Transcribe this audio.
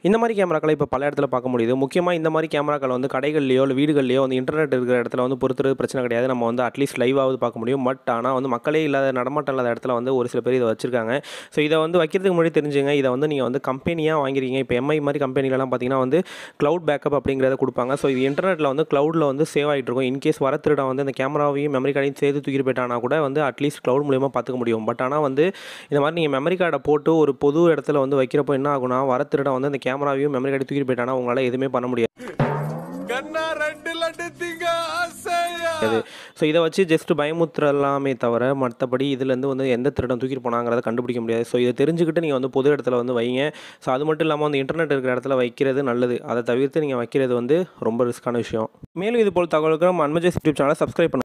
இந்த மாதிரி கேமராக்களை இப்போ பல இடத்துல பார்க்க முடியுது முக்கியமாக இந்த மாதிரி கேமராக்கள் வந்து கடைகள்லையோ இல்லை வீடுகள்லையோ வந்து இன்டர்நெட் இருக்கிற இடத்துல வந்து பொறுத்துறது பிரச்சனை கிடையாது நம்ம வந்து அட்லீஸ்ட் லைவாவது பார்க்க முடியும் பட் ஆனால் வந்து மக்களே இல்லாத நடமாட்டம் இல்லாத இடத்துல வந்து ஒரு சில பேர் இதை வச்சிருக்காங்க ஸோ இதை வந்து வைக்கிறதுக்கு முன்னாடி தெரிஞ்சுங்க இதை வந்து நீங்கள் வந்து கம்பெனியாக வாங்கிறீங்க இப்போ எம்ஐ மாதிரி கம்பெனிலலாம் பார்த்தீங்கன்னா வந்து க்ளவுட் பேக்கப் அப்படிங்கிறத கொடுப்பாங்க ஸோ இது இன்டர்நெட்டில் வந்து க்ளவுடில் வந்து சேவ் ஆகிட்டு இருக்கும் இன்கேஸ் வர திருடன் வந்து இந்த கேமராவையும் மெமரி கார்டையும் சேர்த்து தூக்கிட்டு போயிட்டானா கூட வந்து அட்லீஸ்ட் க்ளவுட் மூலியமாக பார்த்துக்க முடியும் பட் ஆனால் வந்து இந்த மாதிரி நீங்கள் மெமரி கார்டை போட்டு ஒரு பொது இடத்துல வந்து வைக்கிறப்போ என்ன ஆகும்னா வர திருடன் வந்து அந்த கேமராவையும் மெமரி கார்டையும் தூக்கிட்டு போயிட்டானா உங்களால் எதுவுமே பண்ண முடியாது கண்ணா ரெண்டு லட்டு திங்க ஆசையா ஸோ இதை வச்சு ஜஸ்ட் பயமுத்துறலாமே தவிர மற்றபடி இதுலேருந்து வந்து எந்த திருடம் தூக்கிட்டு போனாங்கிறத கண்டுபிடிக்க முடியாது ஸோ இதை தெரிஞ்சுக்கிட்டு நீங்கள் வந்து பொது இடத்துல வந்து வைங்க ஸோ அது மட்டும் இல்லாமல் வந்து இன்டர்நெட் இருக்கிற இடத்துல வைக்கிறது நல்லது அதை தவிர்த்து நீங்கள் வைக்கிறது வந்து ரொம்ப ரிஸ்க்கான விஷயம் மேலும் இது போல் தகவலுக்கு நம்ம அன்மஜஸ் யூடியூப் சேனலை சப்ஸ்கிரைப் பண்ணுங்க